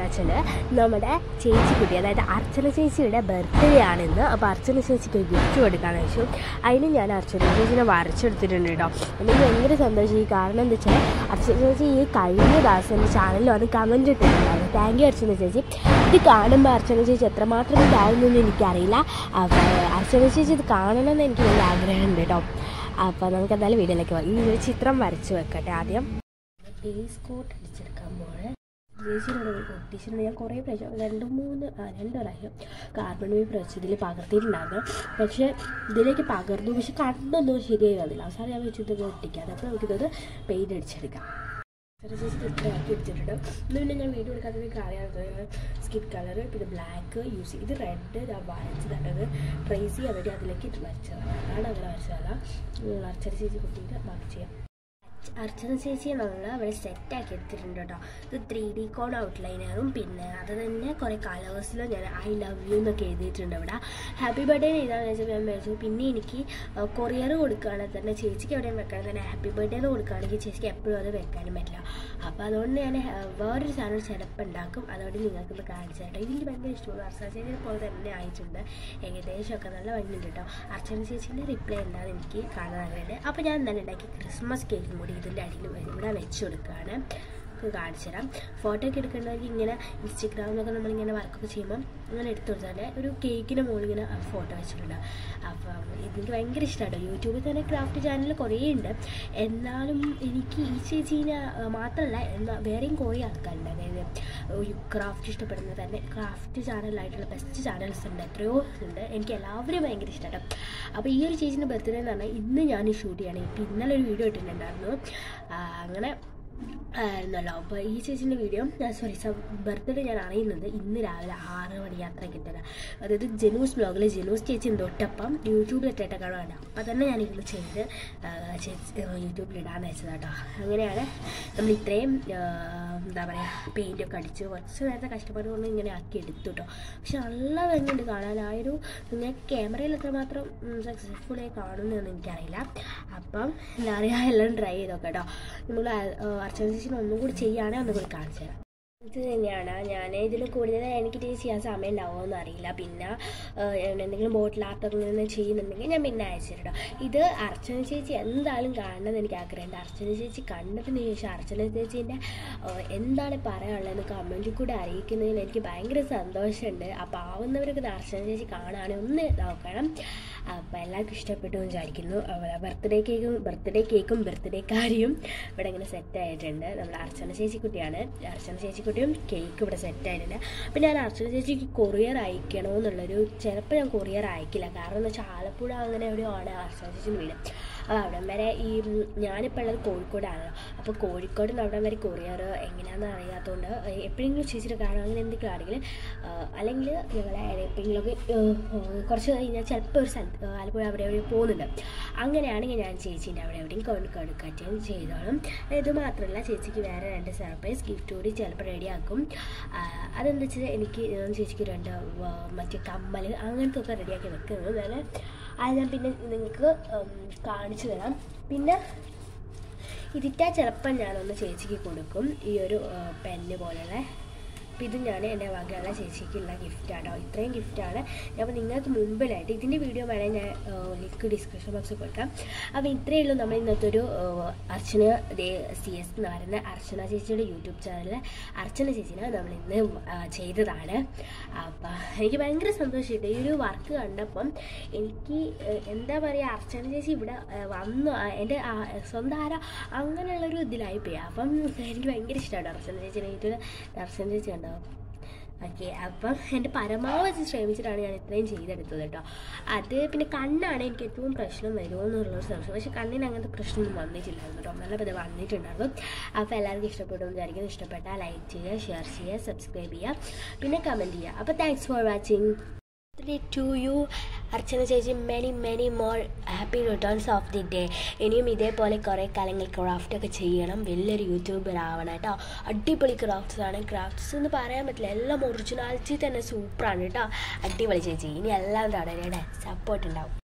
എന്താ വെച്ചാൽ നമ്മുടെ ചേച്ചിക്കുട്ടി അതായത് അർച്ചന ചേച്ചിയുടെ ബർത്ത്ഡേ ആണിന്ന് അപ്പോൾ അർച്ചന ചേച്ചിക്ക് ഒരു ഗിഫ്റ്റ് കൊടുക്കാന്ന് വെച്ചു അതിന് ഞാൻ അർച്ചന ചേച്ചിനെ വരച്ചെടുത്തിട്ടുണ്ട് കേട്ടോ എനിക്ക് ഭയങ്കര സന്തോഷമായി കാരണം എന്താ വെച്ചാൽ അർച്ചന ചേച്ചി ഈ കഴിഞ്ഞ ദിവസം എൻ്റെ ചാനലിൽ വന്ന് കമൻറ്റ് ഇട്ടിട്ടുണ്ടായിരുന്നു താങ്ക് യു അർച്ചന ചേച്ചി ഇത് കാണുമ്പോൾ അർച്ചന ചേച്ചി എത്രമാത്രം ഇതായിരുന്നൊന്നും എനിക്കറിയില്ല അപ്പോൾ അർച്ചന ചേച്ചി ഇത് കാണണമെന്ന് എനിക്ക് നല്ല ആഗ്രഹമുണ്ട് കേട്ടോ അപ്പോൾ നമുക്ക് എന്തായാലും വീഡിയോയിലേക്ക് പോകാം ഈ ഒരു ചിത്രം വരച്ച് വെക്കട്ടെ ആദ്യം ബേസ് കോട്ട് അടിച്ചെടുക്കാൻ പോണേ ചേച്ചിയോട് ഒട്ടിച്ചിട്ടുണ്ട് ഞാൻ കുറേ പ്രാവശ്യം രണ്ട് മൂന്ന് ആ രണ്ട് പ്രാവശ്യം കാർബൺ പേപ്പർ വെച്ച് ഇതിൽ പകർത്തിയിട്ടുണ്ടായിരുന്നു പക്ഷേ ഇതിലേക്ക് പകർന്നു പക്ഷെ കണ്ണൊന്നും ശരിയായി വന്നില്ല അവസാനം ഞാൻ വെച്ച് ഇതൊക്കെ ഒട്ടിക്കാം അപ്പോൾ നമുക്കിതൊരു പെയിൻറ്റ് അടിച്ചെടുക്കാം ചെറിയ ചേച്ചി ഇത്രയാക്കി എടുത്തിട്ടുണ്ട് ഇന്ന് പിന്നെ ഞാൻ വീഡിയോ എടുക്കാത്തത് നിങ്ങൾക്ക് അറിയാവുന്നത് സ്കിൻ കളർ പിന്നെ ബ്ലാക്ക് യൂസ് ചെയ്യും ഇത് റെഡ് ഞാൻ വരച്ചതാണത് ട്രേസ് ചെയ്യാൻ വേണ്ടി അതിലേക്ക് ഇട്ട് വരച്ചതാണ് അതാണ് അങ്ങനെ വരച്ചതല്ല അർച്ചന ചേച്ചി കുട്ടിയിട്ട് ബാക്കി ചെയ്യാം അർച്ചന ചേച്ചിയെ നമ്മൾ അവിടെ സെറ്റാക്കി എടുത്തിട്ടുണ്ട് കേട്ടോ ഇത് ത്രീ ഡി കോൺ ഔട്ട്ലൈനറും പിന്നെ അത് തന്നെ കുറേ കളേഴ്സിലും ഞാൻ ഐ ലവ് യു എന്നൊക്കെ എഴുതിയിട്ടുണ്ട് അവിടെ ഹാപ്പി ബർത്ത്ഡേ എഴുതാന്ന് വെച്ചാൽ ഞാൻ വിചാരിച്ചു പിന്നെ എനിക്ക് കൊറിയർ കൊടുക്കുകയാണെങ്കിൽ തന്നെ ചേച്ചിക്ക് എവിടെയും വെക്കണം തന്നെ ഹാപ്പി ബർത്ത്ഡേ എന്ന് കൊടുക്കുകയാണെങ്കിൽ ചേച്ചിക്ക് എപ്പോഴും അത് വെക്കാനും പറ്റില്ല അപ്പോൾ അതുകൊണ്ട് ഞാൻ ഹ- വേറൊരു സാധനം ചിലപ്പോൾ ഉണ്ടാക്കും അതുകൊണ്ട് നിങ്ങൾക്കൊന്ന് കാണിച്ചു തരട്ടെ ഇതിന് ഭയങ്കര ഇഷ്ടമാണ് അർച്ചന ചേച്ചിയെ പോലെ തന്നെ ആയിട്ടുണ്ട് ഏകദേശമൊക്കെ നല്ല ഭംഗിയുണ്ട് കേട്ടോ അർച്ചന ചേച്ചീൻ്റെ റിപ്ലൈ എന്താണെന്ന് എനിക്ക് കാണാൻ ആഗ്രഹമുണ്ട് അപ്പോൾ ഞാൻ എന്താണ് ഉണ്ടാക്കി ക്രിസ്മസ് കേക്കും കൂടി ഇതിൻ്റെ അടിയിൽ ഇവിടെ വെച്ച് കൊടുക്കുകയാണ് നമുക്ക് കാണിച്ചു തരാം ഫോട്ടോ ഒക്കെ എടുക്കേണ്ടവർക്ക് ഇങ്ങനെ ഇൻസ്റ്റഗ്രാമിലൊക്കെ നമ്മളിങ്ങനെ വർക്കൊക്കെ ചെയ്യുമ്പം അങ്ങനെ എടുത്തു കൊടുത്താൽ ഒരു കേക്കിൻ്റെ മുകളിൽ ഇങ്ങനെ ഫോട്ടോ വെച്ചിട്ടുണ്ട് അപ്പം എനിക്ക് ഭയങ്കര ഇഷ്ടമാണ് യൂട്യൂബിൽ തന്നെ ക്രാഫ്റ്റ് ചാനൽ കുറേ ഉണ്ട് എന്നാലും എനിക്ക് ഈ ചേച്ചീനെ ആ, മാത്രമല്ല എന്താ വേറെയും കുറേ ആൾക്കാരുണ്ട് അതായത് ക്രാഫ്റ്റ് ഇഷ്ടപ്പെടുന്ന തന്നെ ക്രാഫ്റ്റ് ചാനലായിട്ടുള്ള ബെസ്റ്റ് ചാനൽസ് ഉണ്ട് എത്രയോ ഉണ്ട് എനിക്ക് എല്ലാവരെയും ഭയങ്കര ഇഷ്ടമാണ് അപ്പോൾ ഈ ഒരു ചേച്ചീൻ്റെ ബർത്ത്ഡേ എന്ന് പറഞ്ഞാൽ ഇന്ന് ഞാൻ ഷൂട്ട് ചെയ്യണം ഇപ്പം ഇന്നലെ ഒരു വീഡിയോ ഇട്ടിട്ടുണ്ടായിരുന്നു ആ, അങ്ങനെ ആയിരുന്നല്ലോ അപ്പോൾ ഈ ചേച്ചീൻ്റെ വീഡിയോ സോറി ബർത്ത്ഡേ ഞാൻ അറിയുന്നത് ഇന്ന് രാവിലെ ആറ് മണി യാത്ര കിട്ടുക അതായത് ജനൂസ് ബ്ലോഗിൽ ജനൂസ് ചേച്ചി തൊട്ടപ്പം യൂട്യൂബിൽ ഇട്ടിട്ട് കാണുകയാണ് അപ്പം തന്നെ ഞാനിത് ചെയ്ത് ആ, ചേച്ചി യൂട്യൂബിൽ ഇടാന്ന് വെച്ചത് കേട്ടോ അങ്ങനെയാണ് നമ്മൾ ഇത്രയും ആ, എന്താ പറയുക പെയിൻറ്റൊക്കെ അടിച്ച് കുറച്ച് നേരത്തെ കഷ്ടപ്പാട് കൊണ്ട് ഇങ്ങനെ ആക്കി എടുത്തു കേട്ടോ പക്ഷെ നല്ല ഭംഗിയുണ്ട് കാണാൻ ആ ഒരു ഞാൻ ക്യാമറയിൽ എത്രമാത്രം സക്സസ്ഫുള്ളായി കാണുന്നതെന്ന് എനിക്കറിയില്ല അപ്പം എന്താ പറയുക എല്ലാം ട്രൈ ചെയ്തോക്കെ കേട്ടോ നമ്മൾ അർച്ചന ചേച്ചിന് ഒന്നും കൂടി ചെയ്യുകയാണെങ്കിൽ ഒന്നും കൂടി കാണിച്ചു തരാം ഇത് തന്നെയാണ് ഞാൻ ഇതിൽ കൂടുതൽ എനിക്ക് ഇത് ചെയ്യാൻ സമയം ഉണ്ടാവുമെന്ന് അറിയില്ല പിന്നെ ആ, എന്തെങ്കിലും ബോട്ടിൽ ആർട്ടൊക്കെ ഇങ്ങനെ ചെയ്യുന്നുണ്ടെങ്കിൽ ഞാൻ പിന്നെ അയച്ചു തരാം ഇത് അർച്ചന ചേച്ചി എന്തായാലും കാണണമെന്ന് എനിക്ക് ആഗ്രഹമുണ്ട് അർച്ചന ചേച്ചി കണ്ടതിന് ശേഷം അർച്ചന ചേച്ചീൻ്റെ എന്താണ് പറയാനുള്ളതെന്ന് കമൻറ്റിൽ കൂടെ അറിയിക്കുന്നതിൽ എനിക്ക് ഭയങ്കര സന്തോഷമുണ്ട് അപ്പോൾ ആവുന്നവരൊക്കെ ഇത് അർച്ചന ചേച്ചി കാണുകയാണെങ്കിൽ ഒന്ന് നോക്കണം അപ്പോൾ എല്ലാവർക്കും ഇഷ്ടപ്പെട്ടു എന്ന് വിചാരിക്കുന്നു ബർത്ത്ഡേ കേക്കും ബർത്ത്ഡേ കേക്കും ബർത്ത്ഡേ കാരിയും ഇവിടെ ഇങ്ങനെ സെറ്റ് ആയിട്ടുണ്ട് നമ്മൾ അർച്ചന ചേച്ചിക്കുട്ടിയാണ് അർച്ചന ചേച്ചിക്കുട്ടിയും കേക്ക് ഇവിടെ സെറ്റ് ആയിട്ടുണ്ട് അപ്പം ഞാൻ അർച്ചന ചേച്ചിക്ക് കൊറിയർ അയക്കണോ എന്നുള്ളൊരു ചിലപ്പോൾ ഞാൻ കൊറിയർ അയക്കില്ല കാരണം എന്ന് വെച്ചാൽ ആലപ്പുഴ അങ്ങനെ എവിടെയോ ആണ് അർച്ചന ചേച്ചിൻ്റെ വീട് അപ്പോൾ അവിടം വരെ ഈ ഉം, ഞാനിപ്പോൾ ഉള്ളത് കോഴിക്കോടാണല്ലോ അപ്പോൾ കോഴിക്കോട് നിന്ന് അവിടം വരെ കൊറിയർ എങ്ങനെയാണെന്ന് അറിയാത്തതുകൊണ്ട് എപ്പോഴെങ്കിലും ചേച്ചിയുടെ കാണാൻ അങ്ങനെ എന്തെങ്കിലും ആണെങ്കിൽ അല്ലെങ്കിൽ ഞങ്ങളെ എപ്പോഴെങ്കിലുമൊക്കെ കുറച്ച് കഴിഞ്ഞാൽ ചിലപ്പോൾ ഒരു സ്ഥലത്ത് ആലപ്പുഴ അവിടെ എവിടെ പോകുന്നുണ്ട് അങ്ങനെയാണെങ്കിൽ ഞാൻ ചേച്ചീൻ്റെ അവിടെ എവിടെയും കൊണ്ട് കൊടുക്കറ്റും ചെയ്തോളും ഇത് മാത്രമല്ല ചേച്ചിക്ക് വേറെ രണ്ട് സർപ്രൈസ് ഗിഫ്റ്റ് കൂടി ചിലപ്പോൾ റെഡിയാക്കും അതെന്താ വെച്ചാൽ എനിക്ക് ഞാൻ ചേച്ചിക്ക് രണ്ട് വ- മറ്റേ കമ്മൽ അങ്ങനത്തെ ഒക്കെ റെഡിയാക്കി വെക്കുന്നത് ഞാൻ അത് ഞാൻ പിന്നെ നിങ്ങൾക്ക് ഉം, കാണിച്ചു തരാം പിന്നെ ഇതിട്ടാൽ ചിലപ്പോൾ ഞാനൊന്ന് ചേച്ചിക്ക് കൊടുക്കും ഈ ഒരു പെന്ന് പോലെയുള്ള അപ്പോൾ ഇത് ഞാൻ എൻ്റെ വകയുള്ള ചേച്ചിക്കുള്ള ഗിഫ്റ്റാണ് കേട്ടോ ഇത്രയും ഗിഫ്റ്റാണ് അപ്പോൾ നിങ്ങൾക്ക് മുമ്പിലായിട്ട് ഇതിൻ്റെ വീഡിയോ വേണമെങ്കിൽ ഞാൻ ലിങ്ക് ഡിസ്ക്രിപ്ഷൻ ബോക്സിൽ കൊടുക്കാം അപ്പോൾ ഇത്രയേ ഉള്ളൂ നമ്മൾ ഇന്നത്തെ ഒരു ആ, അർച്ചന സി എസ് എന്ന് പറയുന്ന അർച്ചന ചേച്ചിയുടെ യൂട്യൂബ് ചാനലിൽ അർച്ചന ചേച്ചിനെ നമ്മൾ ഇന്ന് ആ, ചെയ്തതാണ് അപ്പം എനിക്ക് ഭയങ്കര സന്തോഷമുണ്ട് ഈ ഒരു വർക്ക് കണ്ടപ്പം എനിക്ക് ആ, എന്താ പറയുക അർച്ചന ചേച്ചി ഇവിടെ ആ, വന്നു ആ, എൻ്റെ ആ, സ്വന്തം ആരാ അങ്ങനെയുള്ളൊരു ഇതിലായിപ്പോയി അപ്പം എനിക്ക് ഭയങ്കര ഇഷ്ടമാണ് അർച്ചന ചേച്ചിനെ യൂട്യൂബിൽ അർച്ചന ചേച്ചി കണ്ടോ ഓക്കെ അപ്പം എൻ്റെ പരമാവധി ശ്രമിച്ചിട്ടാണ് ഞാൻ ഇത്രയും ചെയ്തെടുത്തത് കേട്ടോ അത് പിന്നെ കണ്ണാണ് എനിക്ക് ഏറ്റവും പ്രശ്നം വരുമോ എന്നുള്ളൊരു സംശയം പക്ഷെ കണ്ണിന് അങ്ങനത്തെ പ്രശ്നമൊന്നും വന്നിട്ടില്ലായിരുന്നു കേട്ടോ നല്ല ഇത് വന്നിട്ടുണ്ടായിരുന്നു അപ്പോൾ എല്ലാവർക്കും ഇഷ്ടപ്പെട്ടു എന്ന് വിചാരിക്കുന്നു ഇഷ്ടപ്പെട്ടാൽ ലൈക്ക് ചെയ്യുക ഷെയർ ചെയ്യുക സബ്സ്ക്രൈബ് ചെയ്യുക പിന്നെ കമൻറ്റ് ചെയ്യുക അപ്പോൾ thanks for watching to you Archana ചേച്ചി many many more happy returns of the day ഇനിയും ഇതേപോലെ കുറേ കാലങ്ങൾ ക്രാഫ്റ്റ് ഒക്കെ ചെയ്യണം വലിയൊരു യൂട്യൂബർ ആവണം കേട്ടോ അടിപൊളി ക്രാഫ്റ്റ്സ് ആണ് ക്രാഫ്റ്റ്സ് എന്ന് പറയാൻ പറ്റില്ല എല്ലാം ഒറിജിനാലിറ്റി തന്നെ സൂപ്പറാണ് കേട്ടോ അടിപൊളി ചേച്ചി ഇനി എല്ലാം തുടരട്ടെ സപ്പോർട്ട് ഉണ്ടാവും